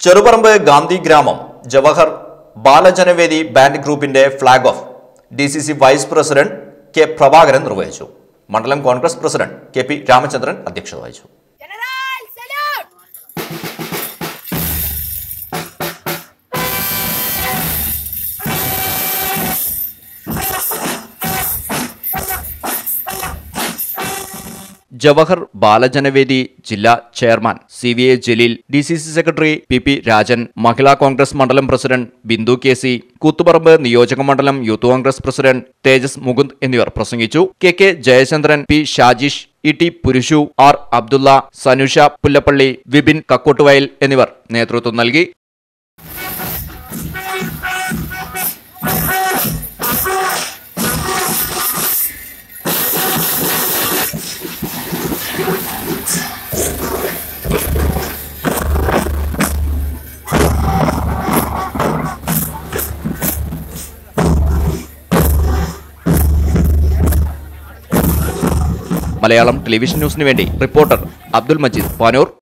ചെറുപറമ്പ് ഗാന്ധി ഗ്രാമം ജവഹർ ബാലജനവേദി ബാൻഡ് ഗ്രൂപ്പിന്റെ flag off D C C vice president K Prabhakaran നിർവഹിച്ചു മണ്ഡലം Congress president K P Ramachandran അധ്യക്ഷത വഹിച്ചു General, salute! ജവഹർ ബാലജനവേദി ജില്ലാ chairman C V A Jaleel D C C secretary P P Rajan Mahila Congress മണ്ഡലം president Bindu K C Koothuparamba നിയോജക മണ്ഡലം യൂത്ത് കോൺഗ്രസ് പ്രസിഡന്റ് തേജസ് മുകുന്ദ് എന്നിവർ പ്രസംഗിച്ചു K K Jayachandran P Shajish E T Purushu R Abdulla Sanusha പുല്ലപ്പള്ളി Vipin Kakkottuvayal എന്നിവർ നേതൃത്വം നൽകി മലയാളം ടെലിവിഷൻ ന്യൂസിനു വേണ്ടി റിപ്പോർട്ടർ അബ്ദുൽ മജീദ് പാനൂർ